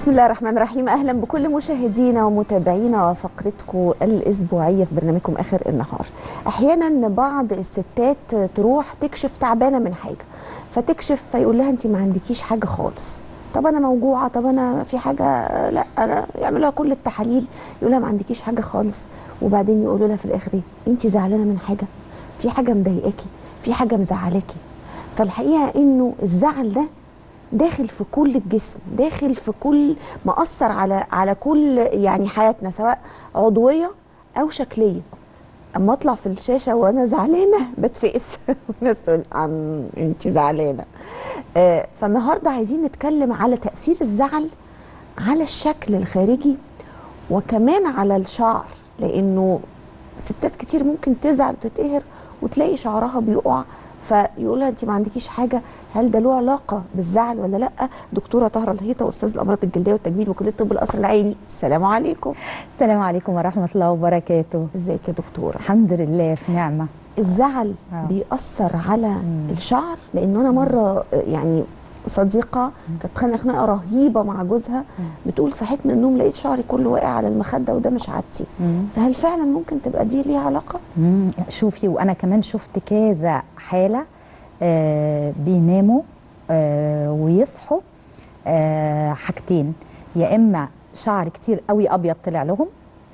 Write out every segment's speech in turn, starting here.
بسم الله الرحمن الرحيم اهلا بكل مشاهدينا ومتابعينا فقرتكم الاسبوعيه في برنامجكم اخر النهار احيانا بعض الستات تروح تكشف تعبانه من حاجه فتكشف فيقول لها انت ما عندكيش حاجه خالص طب انا موجوعه طب انا في حاجه لا انا يعملوا لها كل التحاليل يقول لها ما عندكيش حاجه خالص وبعدين يقولوا لها في الاخر ايه انت زعلانه من حاجه في حاجه مضايقاكي في حاجه مزعلاكي فالحقيقه انه الزعل ده داخل في كل الجسم داخل في كل مأثر على على كل يعني حياتنا سواء عضويه او شكليه اما اطلع في الشاشه وانا زعلانه بتفقس والناس تقول عن انت زعلانه آه فالنهارده عايزين نتكلم على تاثير الزعل على الشكل الخارجي وكمان على الشعر لانه ستات كتير ممكن تزعل وتتقهر وتلاقي شعرها بيقع فيقولها انت ما عندكيش حاجه هل ده له علاقه بالزعل ولا لا دكتوره طاهره الهيطه استاذ الامراض الجلديه والتجميل وكليه طب القصر العيني السلام عليكم السلام عليكم ورحمة الله وبركاته ازيك يا دكتوره الحمد لله في نعمة الزعل آه. بيأثر على الشعر لانه انا مره يعني صديقه كانت خانقه خناقه رهيبه مع جوزها بتقول صحيت من النوم لقيت شعري كله واقع على المخده وده مش عادتي مم. فهل فعلا ممكن تبقى دي ليها علاقه؟ مم. شوفي وأنا كمان شفت كذا حالة آه بيناموا آه ويصحوا آه حاجتين يا إما شعر كتير قوي أبيض طلع لهم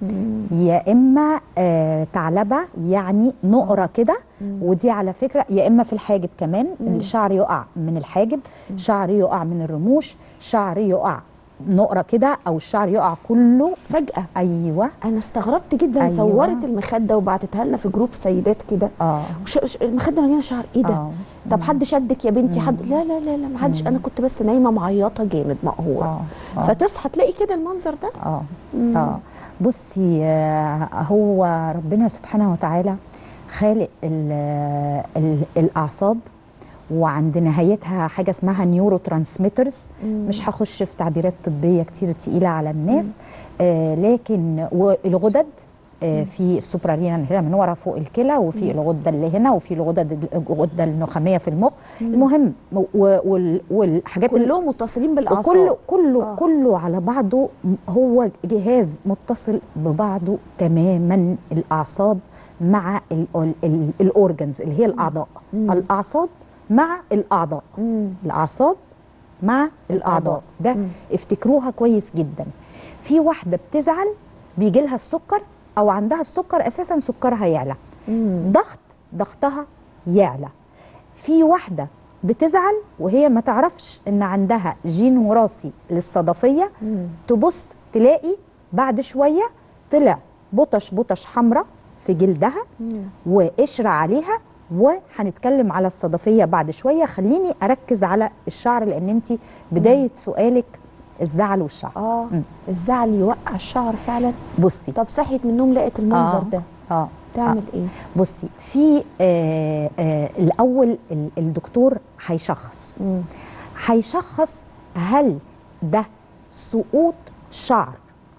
يا اما آه ثعلبه يعني نقره كده ودي على فكره يا اما في الحاجب كمان الشعر يقع من الحاجب شعر يقع من الرموش شعر يقع نقره كده او الشعر يقع كله فجاه ايوه انا استغربت جدا أيوة. أيوة. صورت المخده وبعتتها لنا في جروب سيدات كده اه وش- ش- المخده مليانه شعر ايه ده؟ آه. طب حد شدك يا بنتي حد لا لا لا لا ما حدش انا كنت بس نايمه معيطه جامد مقهوره اه اه فتصحى تلاقي كده المنظر ده اه مم. اه بصي آه، هو ربنا سبحانه وتعالى خالق ال ال الاعصاب وعند نهايتها حاجه اسمها نيورو ترانسميترز مش هخش في تعبيرات طبيه كتير تقيله على الناس آه لكن والغدد آه في السوبرارينا هنا من ورا فوق الكلى وفي الغده اللي هنا وفي الغدد الغده النخاميه في المخ المهم و- وال- والحاجات اللي كلهم متصلين بالاعصاب وكله كله آه. آه. كله على بعضه م- هو جهاز متصل ببعضه تماما الاعصاب مع الاورجنز اللي هي الاعضاء مم. الاعصاب مع الاعضاء مم. الاعصاب مع الاعضاء ده مم. افتكروها كويس جدا في واحده بتزعل بيجي لها السكر او عندها السكر اساسا سكرها يعلى مم. ضغط ضغطها يعلى في واحده بتزعل وهي ما تعرفش ان عندها جين وراثي للصدفيه مم. تبص تلاقي بعد شويه طلع بطش بطش حمراء في جلدها مم. وقشره عليها وهنتكلم على الصدفيه بعد شويه خليني اركز على الشعر لان انت بدايه سؤالك الزعل والشعر اه مم. الزعل يوقع الشعر فعلا بصي طب صحيت من النوم لقيت المنظر آه. ده اه تعمل ايه؟ بصي في آه آه الاول ال- الدكتور هيشخص مم. هيشخص هل ده سقوط شعر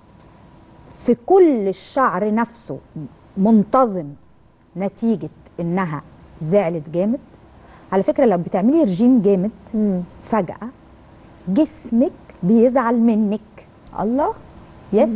في كل الشعر نفسه منتظم نتيجة انها زعلت جامد على فكرة لو بتعملي رجيم جامد مم. فجأة جسمك بيزعل منك الله يس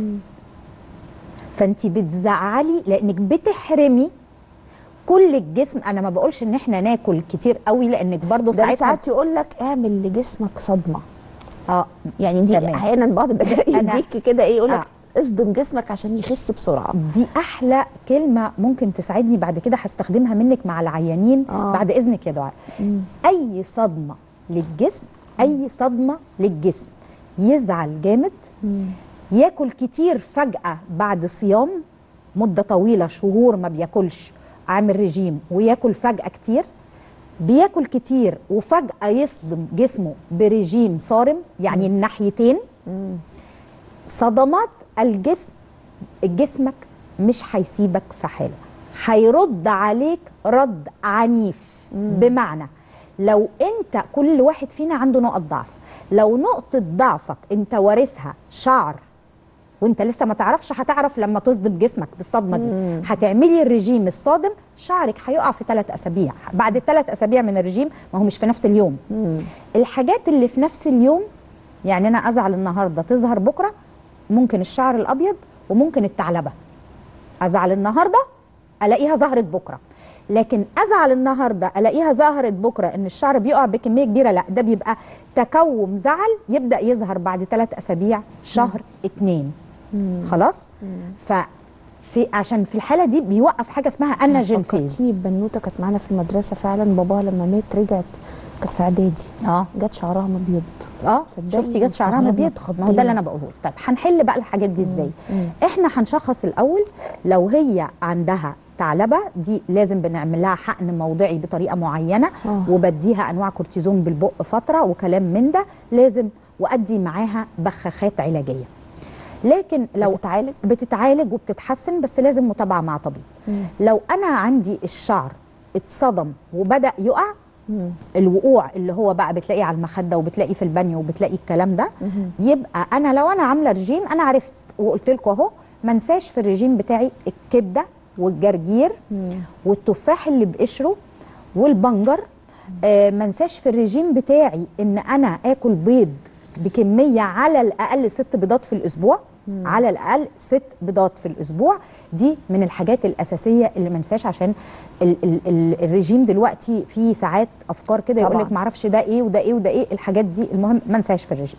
فانت بتزعلي لانك بتحرمي كل الجسم انا ما بقولش ان احنا ناكل كتير قوي لانك برضو ده ساعتها ساعات يقول لك اعمل لجسمك صدمه اه يعني دي تمام. احيانا بعض الدكاتره أنا- يديك كده ايه يقول لك آه. اصدم جسمك عشان يخس بسرعه دي احلى كلمه ممكن تساعدني بعد كده هستخدمها منك مع العيانين آه. آه. بعد اذنك يا دعاء مم. اي صدمه للجسم اي صدمه للجسم يزعل جامد مم. ياكل كتير فجاه بعد صيام مده طويله شهور ما بياكلش عامل رجيم وياكل فجاه كتير بياكل كتير وفجاه يصدم جسمه برجيم صارم يعني الناحيتين مم. صدمات الجسم جسمك مش هيسيبك في حاله هيرد عليك رد عنيف بمعنى لو انت كل واحد فينا عنده نقط ضعف لو نقطة ضعفك انت وارثها شعر وانت لسه ما تعرفش هتعرف لما تصدم جسمك بالصدمه دي مم. هتعملي الرجيم الصادم شعرك هيقع في ثلاث اسابيع بعد الثلاث اسابيع من الرجيم ما هو مش في نفس اليوم مم. الحاجات اللي في نفس اليوم يعني انا ازعل النهارده تظهر بكره ممكن الشعر الابيض وممكن الثعلبه ازعل النهارده الاقيها ظهرت بكره لكن ازعل النهارده الاقيها ظهرت بكره ان الشعر بيقع بكميه كبيره لا ده بيبقى تكوم زعل يبدا يظهر بعد ثلاث اسابيع شهر اتنين خلاص ف في عشان في الحاله دي بيوقف حاجه اسمها اناجين فيز فكرتيني ببنوته كانت معانا في المدرسه فعلا باباها لما مات رجعت كانت في اعدادي اه جت شعرها مبيض اه صدقني شفتي جت شعرها استغربنا، مبيض ما هو ده اللي انا بقوله لك. طيب هنحل بقى الحاجات دي ازاي احنا هنشخص الاول لو هي عندها ثعلبه دي لازم بنعمل لها حقن موضعي بطريقه معينه آه. وبديها انواع كورتيزون بالبق فتره وكلام من ده لازم وادي معاها بخاخات علاجيه لكن لو بتتعالج؟ بتتعالج وبتتحسن بس لازم متابعه مع طبيب لو انا عندي الشعر اتصدم وبدا يقع الوقوع اللي هو بقى بتلاقيه على المخده وبتلاقيه في البانيو وبتلاقي الكلام ده يبقى انا لو انا عامله رجيم انا عرفت وقلت لكم اهو ما انساش في الرجيم بتاعي الكبده والجرجير والتفاح اللي بقشره والبنجر آه ما انساش في الرجيم بتاعي ان انا اكل بيض بكميه على الاقل ست بيضات في الاسبوع على الاقل ست بيضات في الاسبوع دي من الحاجات الاساسيه اللي ما ننساش عشان ال ال ال الرجيم دلوقتي فيه ساعات افكار كده يقول طبعاً. لك ما اعرفش ده ايه وده ايه وده ايه الحاجات دي المهم ما ننساش في الرجيم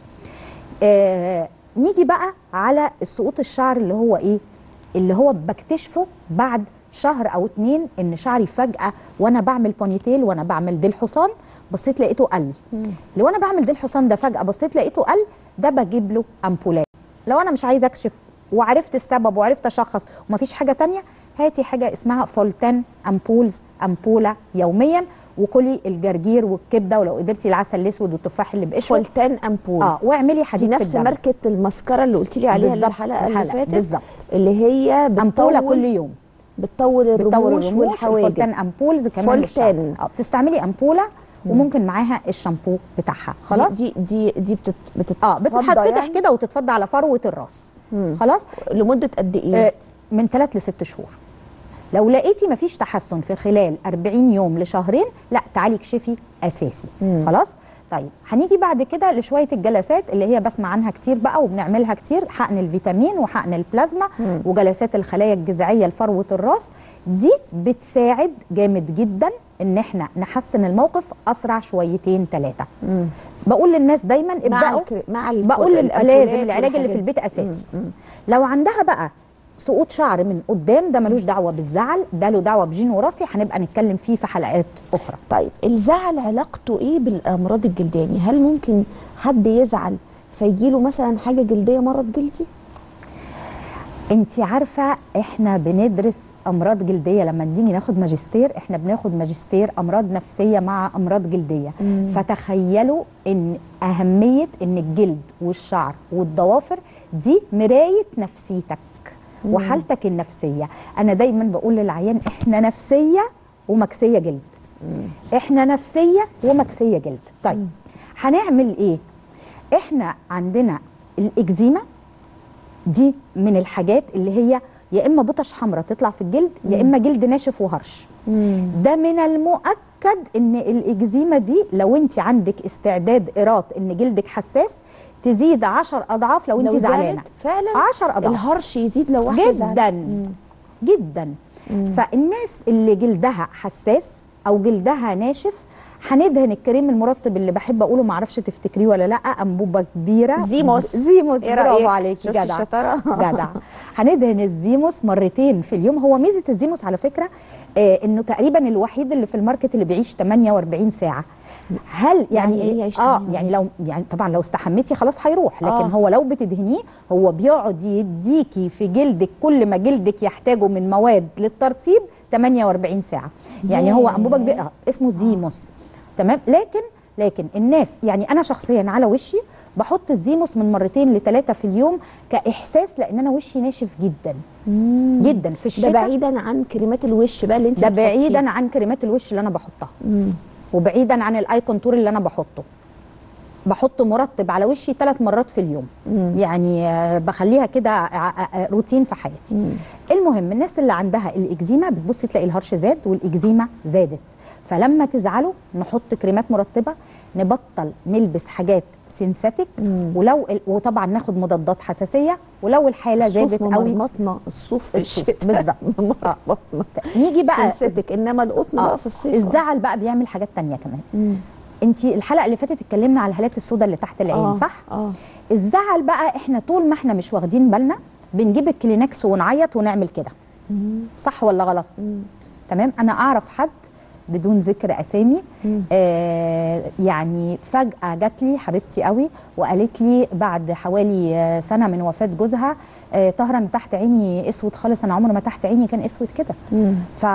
آه نيجي بقى على سقوط الشعر اللي هو ايه اللي هو بكتشفه بعد شهر او اتنين ان شعري فجاه وانا بعمل بونيتيل وانا بعمل ديل حصان بصيت لقيته قل لو انا بعمل ديل حصان ده فجاه بصيت لقيته قل ده بجيب له امبولات لو انا مش عايزه اكشف وعرفت السبب وعرفت اشخص ومفيش حاجه تانية هاتي حاجه اسمها فولتان امبولز امبوله يوميا وكلي الجرجير والكبده ولو قدرتي العسل الاسود والتفاح اللي بقشره فولتان امبولز اه واعملي دي حديد في نفس الدم ماركه المسكره اللي قلت لي عليها بالظبط، الحلقه اللي الحلقة، فاتت بالظبط. اللي هي بتطول امبوله كل يوم بتطول الرموش, بتطور الرموش والحواجب الفولتان امبولز كمان فولتان. للشعر. اه بتستعملي امبوله وممكن معاها الشامبو بتاعها خلاص دي دي دي بتت بتت اه بتتفتح كده وتتفضى على فروه الراس خلاص لمده قد ايه؟ آه من ثلاث لست شهور لو لقيتي مفيش تحسن في خلال 40 يوم لشهرين لا تعالي اكشفي اساسي مم. خلاص طيب هنيجي بعد كده لشويه الجلسات اللي هي بسمع عنها كتير بقى وبنعملها كتير حقن الفيتامين وحقن البلازما مم. وجلسات الخلايا الجذعيه لفروه الراس دي بتساعد جامد جدا ان احنا نحسن الموقف اسرع شويتين ثلاثه مم. بقول للناس دايما مع ابداوا الك... مع ال... بقول لل- الأمبولات لازم العلاج اللي في والحاجات البيت دي. اساسي مم. مم. لو عندها بقى سقوط شعر من قدام ده ملوش دعوه بالزعل ده له دعوه بجين وراثي هنبقى نتكلم فيه في حلقات اخرى طيب الزعل علاقته ايه بالامراض الجلديه يعني هل ممكن حد يزعل فيجيله مثلا حاجه جلديه مرض جلدي انت عارفه احنا بندرس امراض جلديه لما نيجي ناخد ماجستير احنا بناخد ماجستير امراض نفسيه مع امراض جلديه مم. فتخيلوا ان اهميه ان الجلد والشعر والضوافر دي مرايه نفسيتك وحالتك النفسيه انا دايما بقول للعيان احنا نفسيه ومكسيه جلد احنا نفسيه ومكسيه جلد طيب هنعمل ايه احنا عندنا الاكزيما دي من الحاجات اللي هي يا اما بطش حمراء تطلع في الجلد يا اما جلد ناشف وهرش ده من المؤكد ان الاكزيما دي لو انت عندك استعداد ايراد ان جلدك حساس تزيد 10 اضعاف لو انت لو زعلانه زعلت فعلا 10 اضعاف الهرش يزيد لو واحده جدا زعلت. مم. جدا فالناس اللي جلدها حساس او جلدها ناشف هندهن الكريم المرطب اللي بحب اقوله ما اعرفش تفتكريه ولا لا انبوبه كبيره زيموس. زيموس إيه برافو رأيك؟ عليكي شفتي جدع الشطارة؟ جدع هندهن الزيموس مرتين في اليوم هو ميزه الزيموس على فكره آه انه تقريبا الوحيد اللي في الماركت اللي بيعيش 48 ساعه هل يعني, يعني إيه يعيش اه 48 يعني لو يعني طبعا لو استحميتي خلاص هيروح لكن آه. هو هو لو بتدهنيه هو بيقعد يديكي في جلدك كل ما جلدك يحتاجه من مواد للترطيب 48 ساعه يعني هو ياه. انبوبه كبيره آه، اسمه زيموس تمام لكن لكن الناس يعني انا شخصيا على وشي بحط الزيموس من مرتين لثلاثه في اليوم كاحساس لان انا وشي ناشف جدا جدا في ده الشتاء بعيدا عن كريمات الوش بقى اللي انت ده بتحطيها. بعيدا عن كريمات الوش اللي انا بحطها مم. وبعيدا عن الاي كونتور اللي انا بحطه بحط مرطب على وشي ثلاث مرات في اليوم مم. يعني آه، بخليها كده ع- ع- روتين في حياتي مم. المهم الناس اللي عندها الاكزيما بتبصي تلاقي الهرش زاد والاكزيما زادت فلما تزعلوا نحط كريمات مرطبه نبطل نلبس حاجات سينثيتك مم. ولو ال- وطبعا ناخد مضادات حساسيه ولو الحاله زادت قوي مرمطنا الصوف في الصوف، الشتاء بالظبط. مرمطنا نيجي بقى سنسيتك انما القطن آه، بقى في الصيف الزعل بقى بيعمل حاجات تانية كمان مم. انت الحلقه اللي فاتت اتكلمنا على الهالات السوداء اللي تحت العين آه، صح اه الزعل بقى احنا طول ما احنا مش واخدين بالنا بنجيب الكلينكس ونعيط ونعمل كده مم. صح ولا غلط مم. تمام انا اعرف حد بدون ذكر اسامي مم. آه يعني فجاه جات لي حبيبتي قوي وقالت لي بعد حوالي آه، سنه من وفاه جوزها آه طاهره انا تحت عيني اسود خالص انا عمري ما تحت عيني كان اسود كده مم.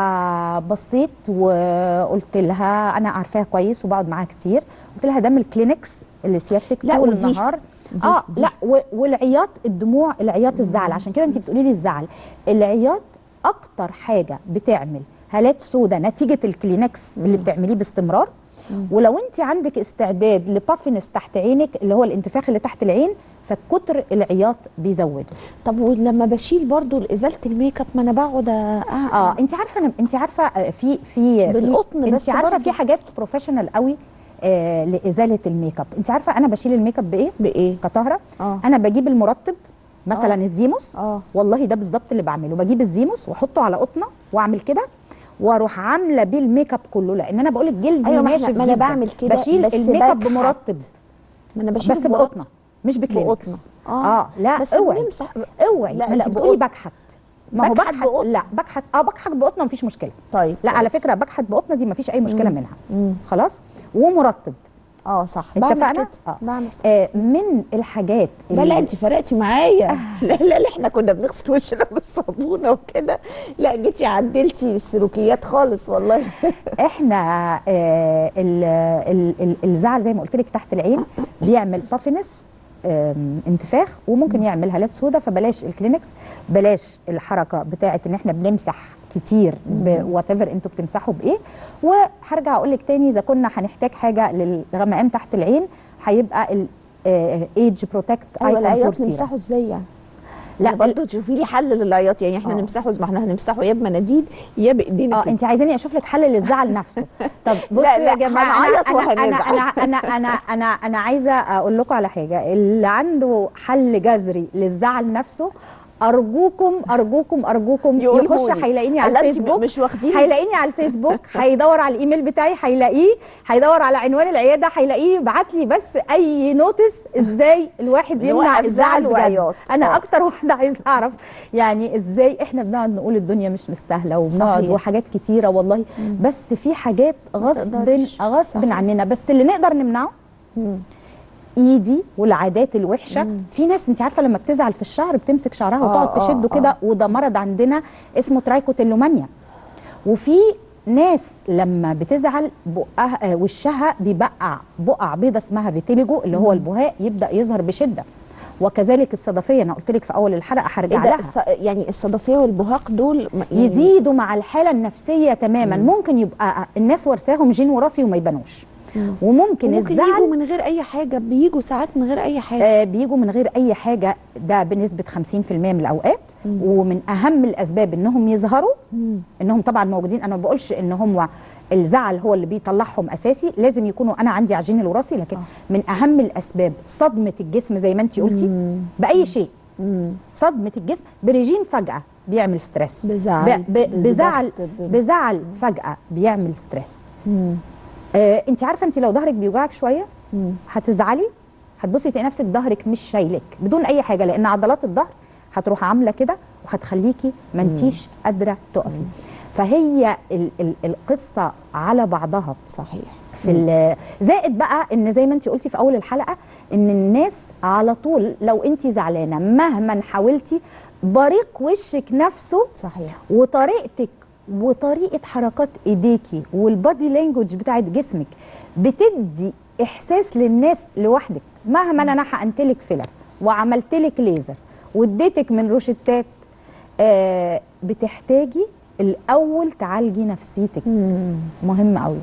فبصيت وقلت لها انا عارفاها كويس وبقعد معاها كتير قلت لها ده من الكلينكس اللي سيادتك لا، طول ودي- النهار دي- اه دي. لا و- والعياط الدموع العياط الزعل عشان كده انت بتقولي لي الزعل العياط اكتر حاجه بتعمل هالات سودة نتيجه الكلينكس اللي بتعمليه باستمرار ولو انت عندك استعداد لبافنس تحت عينك اللي هو الانتفاخ اللي تحت العين فكتر العياط بيزوده طب ولما بشيل برضو ازاله الميك اب ما انا بقعد أ- اه انت عارفه أنا انت عارفه آه، في في بالقطن في بس انت عارفه برضه. في حاجات بروفيشنال قوي آه لازاله الميك اب انت عارفه انا بشيل الميك اب بايه بايه كطهره اه انا بجيب المرطب مثلا آه. الزيموس اه والله ده بالظبط اللي بعمله بجيب الزيموس واحطه على قطنه واعمل كده واروح عامله بيه الميك اب كله لان انا بقول لك جلدي أيوة، ما إحنا- ناشف ما أنا جدا. بعمل كده، بشيل بس الميك اب بكحت. بمرطب ما انا بشيل بس بقطنه مش بكلينكس بقطنه اه لا بس اوعي بنمسح اوعي لا، ما انت لا، بتقولي بقطن. بكحت ما هو بكحت بكحت بقطن. لا بكحت اه بكحت بقطنه مفيش مشكله طيب لا على كويس. فكره بكحت بقطنه دي مفيش اي مشكله مم. منها مم. خلاص ومرطب اه صح بعمل اتفقنا كده. اه بعمل كده. آه من الحاجات لا لا اللي- انت فرقتي معايا لا لا لا احنا كنا بنغسل وشنا بالصابونه وكده لا جيتي عدلتي السلوكيات خالص والله احنا آه ال ال ال الزعل زي ما قلت لك تحت العين بيعمل بافنس انتفاخ وممكن يعمل هالات سودة فبلاش الكلينكس بلاش الحركه بتاعه ان احنا بنمسح كتير وات ايفر انتوا بتمسحوا بايه وهرجع اقول لك تاني اذا كنا هنحتاج حاجه للغمقان تحت العين هيبقى الايدج بروتكت ايوه العياط نمسحه ازاي يعني لا، لا برضه تشوفي لي حل للعياط يعني احنا آه. نمسحه زي ما احنا هنمسحه يا بمناديل يا بايدينا اه كده. انت عايزاني اشوف لك حل للزعل نفسه طب بصوا لا، لا، يا جماعه هنعيط انا انا انا وهنزعل. انا انا انا انا, أنا عايزه اقول لكم على حاجه اللي عنده حل جذري للزعل نفسه ارجوكم ارجوكم ارجوكم يقوله يخش لي. هيلاقيني على لا، انت الفيسبوك مش واخدين هيلاقيني على الفيسبوك هيدور على الايميل بتاعي هيلاقيه هيدور على عنوان العياده هيلاقيه يبعت لي بس اي نوتس ازاي الواحد يمنع نوقف الزعل زعل بجد وعياط. انا آه. اكتر واحده عايزه اعرف يعني ازاي احنا بنقعد نقول الدنيا مش مستاهله وبنقعد صحيح. وحاجات كتيره والله بس في حاجات غصب تقدرش. غصب صحيح. عننا بس اللي نقدر نمنعه مم. ايدي والعادات الوحشه في ناس انت عارفه لما بتزعل في الشهر بتمسك شعرها آه، وتقعد آه، تشده آه. كده وده مرض عندنا اسمه ترايكوتيلومانيا وفي ناس لما بتزعل بقها آه، وشها بيبقع بقع بيضه اسمها فيتيليجو اللي هو البهاء يبدا يظهر بشده وكذلك الصدفيه انا قلت لك في اول الحلقه ايه هرجع ده لها الص- يعني الصدفيه والبهاق دول م- يعني يزيدوا مع الحاله النفسيه تماما ممكن يبقى الناس ورثاهم جين وراثي وما يبانوش وممكن ممكن الزعل يجوا من غير اي حاجه بيجوا ساعات من غير اي حاجه آه بيجوا من غير اي حاجه ده بنسبه 50% من الاوقات ومن اهم الاسباب انهم يظهروا مم. انهم طبعا موجودين انا ما بقولش ان هم الزعل هو اللي بيطلعهم اساسي لازم يكونوا انا عندي عجين الوراثي لكن آه. من اهم الاسباب صدمه الجسم زي ما انت قلتي مم. باي شيء مم. صدمه الجسم بريجيم فجاه بيعمل ستريس بزعل ب- ب- بزعل بضغط، ب- بزعل فجاه بيعمل ستريس مم. آه انت عارفه انت لو ظهرك بيوجعك شويه مم. هتزعلي هتبصي تلاقي نفسك ظهرك مش شايلك بدون اي حاجه لان عضلات الظهر هتروح عامله كده وهتخليكي ما انتيش قادره تقفي فهي ال ال القصه على بعضها صحيح في ال- زائد بقى ان زي ما انت قلتي في اول الحلقه ان الناس على طول لو انت زعلانه مهما حاولتي بريق وشك نفسه صحيح وطريقتك وطريقه حركات ايديكي والبادي لانجوج بتاعت جسمك بتدي احساس للناس لوحدك مهما انا حقنتلك فيلر وعملتلك ليزر واديتك من روشتات آه بتحتاجي الاول تعالجي نفسيتك مم. مهم قوي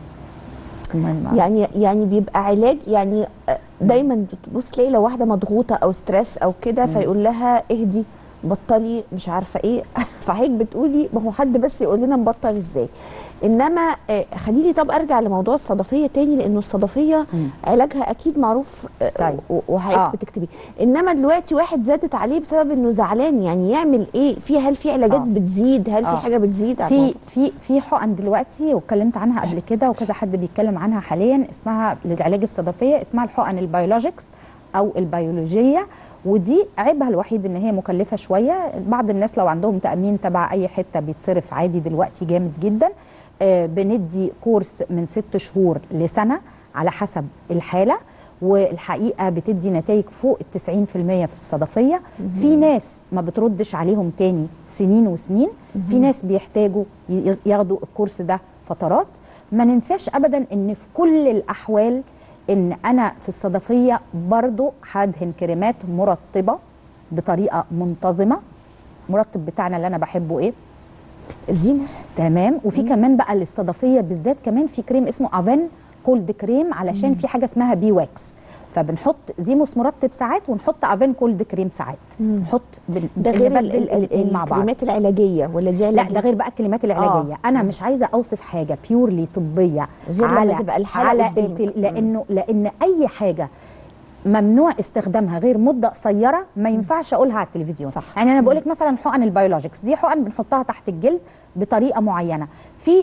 مهم قوي يعني يعني بيبقى علاج يعني دايما بتبص تلاقي لو واحده مضغوطه او ستريس او كده فيقول لها اهدي بطلي مش عارفه ايه فحضرتك بتقولي ما هو حد بس يقول لنا نبطل ازاي انما آه، خليني طب ارجع لموضوع الصدفيه تاني لانه الصدفيه مم. علاجها اكيد معروف آه، طيب. و- وحضرتك آه. بتكتبي انما دلوقتي واحد زادت عليه بسبب انه زعلان يعني يعمل ايه في هل في علاجات آه. بتزيد هل في آه. حاجه بتزيد على في الموضوع؟ في في حقن دلوقتي واتكلمت عنها قبل كده وكذا حد بيتكلم عنها حاليا اسمها للعلاج الصدفيه اسمها الحقن البيولوجيكس او البيولوجيه ودي عيبها الوحيد ان هي مكلفه شويه بعض الناس لو عندهم تامين تبع اي حته بيتصرف عادي دلوقتي جامد جدا آه بندي كورس من ست شهور لسنه على حسب الحاله والحقيقه بتدي نتائج فوق ال 90% في الصدفيه في ناس ما بتردش عليهم تاني سنين وسنين في ناس بيحتاجوا ي- ياخدوا الكورس ده فترات ما ننساش ابدا ان في كل الاحوال ان انا في الصدفيه برضو هدهن كريمات مرطبه بطريقه منتظمه مرطب بتاعنا اللي انا بحبه ايه الزينس تمام وفي كمان بقى للصدفيه بالذات كمان في كريم اسمه افن كولد كريم علشان في حاجه اسمها بي واكس فبنحط زيموس مرطب ساعات ونحط افن كولد كريم ساعات نحط بن- ده غير بنبل ال- ال- الاتنين مع بعض الكريمات العلاجيه ولا دي لا علاج ده غير بقى الكلمات العلاجيه آه. انا مش عايزه اوصف حاجه بيورلي طبيه غير لما على تبقى الحالة على قدامك. التل... لانه لان اي حاجه ممنوع استخدامها غير مده قصيره ما ينفعش اقولها على التلفزيون صح. يعني انا بقول لك مثلا حقن البيولوجيكس دي حقن بنحطها تحت الجلد بطريقه معينه في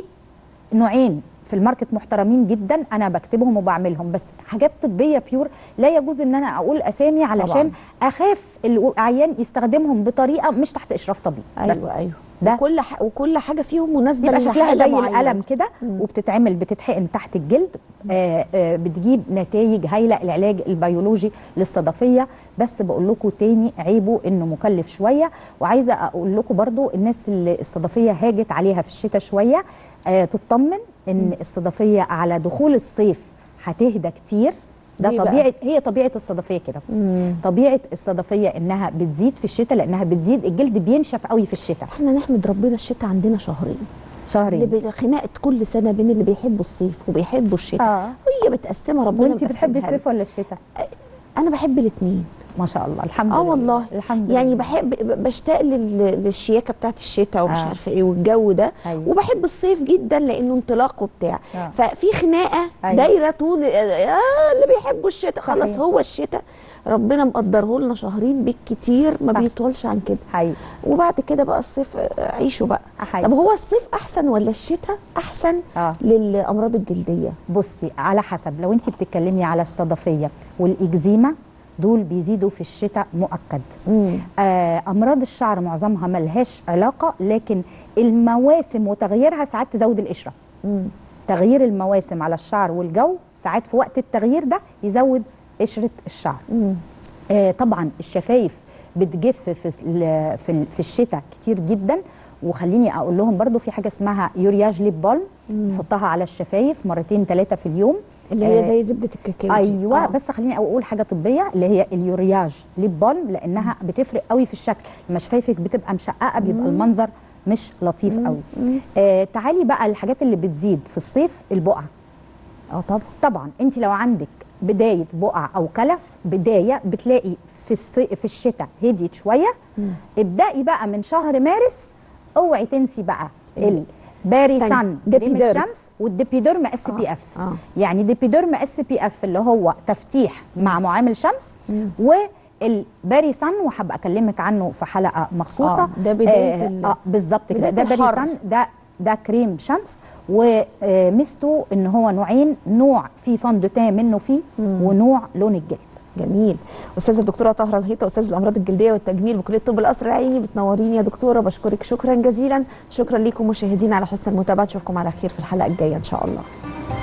نوعين في الماركت محترمين جدا انا بكتبهم وبعملهم بس حاجات طبيه بيور لا يجوز ان انا اقول اسامي علشان طبعاً. اخاف العيان يستخدمهم بطريقه مش تحت اشراف طبيب ايوه بس ايوه ده وكل ح... وكل حاجه فيهم مناسبه بيبقى شكلها لحالة زي معينة. القلم كده وبتتعمل بتتحقن تحت الجلد آه آه بتجيب نتائج هايله العلاج البيولوجي للصدفيه بس بقول لكم تاني عيبه انه مكلف شويه وعايزه اقول لكم برضو الناس اللي الصدفيه هاجت عليها في الشتاء شويه آه تطمن ان الصدفيه على دخول الصيف هتهدى كتير ده ليه بقى؟ طبيعه هي طبيعه الصدفيه كده طبيعه الصدفيه انها بتزيد في الشتاء لانها بتزيد الجلد بينشف قوي في الشتاء احنا نحمد ربنا الشتاء عندنا شهرين شهرين اللي بي- خناقه كل سنه بين اللي بيحبوا الصيف وبيحبوا الشتاء اه هي متقسمه ربنا وانت بتحبي مقسمها الصيف ولا الشتاء لنا. انا بحب الاثنين ما شاء الله الحمد اه لله والله الحمد يعني لله بحب ب- بشتاق لل- للشياكه بتاعت الشتاء ومش آه. عارفه ايه والجو ده أيوة. وبحب الصيف جدا لانه انطلاق وبتاع آه. ففي خناقه أيوة. دايره طول آه اللي بيحبوا الشتاء خلاص صحيح. هو الشتاء ربنا مقدره لنا شهرين بالكتير ما صح. بيطولش عن كده حقيقي وبعد كده بقى الصيف آه، عيشوا بقى حقيقي طب هو الصيف احسن ولا الشتاء احسن اه للامراض الجلديه بصي على حسب لو انت بتتكلمي على الصدفيه والاكزيما دول بيزيدوا في الشتاء مؤكد امم آه امراض الشعر معظمها ملهاش علاقه لكن المواسم وتغييرها ساعات تزود القشره تغيير المواسم على الشعر والجو ساعات في وقت التغيير ده يزود قشره الشعر آه طبعا الشفايف بتجف في ال- في ال- في الشتاء كتير جدا وخليني اقول لهم برضو في حاجه اسمها يورياج ليب بالم نحطها على الشفايف مرتين ثلاثه في اليوم اللي هي آه، زي زبده الكاكاو دي. ايوه آه. بس خليني اقول حاجه طبيه اللي هي اليورياج ليب بالم لانها بتفرق قوي في الشكل لما شفايفك بتبقى مشققه بيبقى المنظر مش لطيف قوي آه تعالي بقى الحاجات اللي بتزيد في الصيف البقع اه طبعا طبعا انت لو عندك بدايه بقع او كلف بدايه بتلاقي في الصي... في الشتاء هديت شويه ابدأي بقى من شهر مارس اوعي تنسي بقى إيه؟ الباري استني. سان كريم ديبيديرم. الشمس والديبيديرم اس بي آه، اف آه. يعني ديبيديرم اس بي اف اللي هو تفتيح مع معامل شمس والباري سان وهبقى اكلمك عنه في حلقه مخصوصه آه، ده بداية آه, ال- آه بالظبط كده بداية ده باري الحر. سان ده ده كريم شمس وميزته ان هو نوعين نوع فيه فوندوتان منه فيه ونوع لون الجلد جميل استاذه الدكتوره طاهره الهيطه استاذ الامراض الجلديه والتجميل بكليه طب القصر العيني بتنوريني يا دكتوره بشكرك شكرا جزيلا شكرا لكم مشاهدينا على حسن المتابعه نشوفكم على خير في الحلقه الجايه ان شاء الله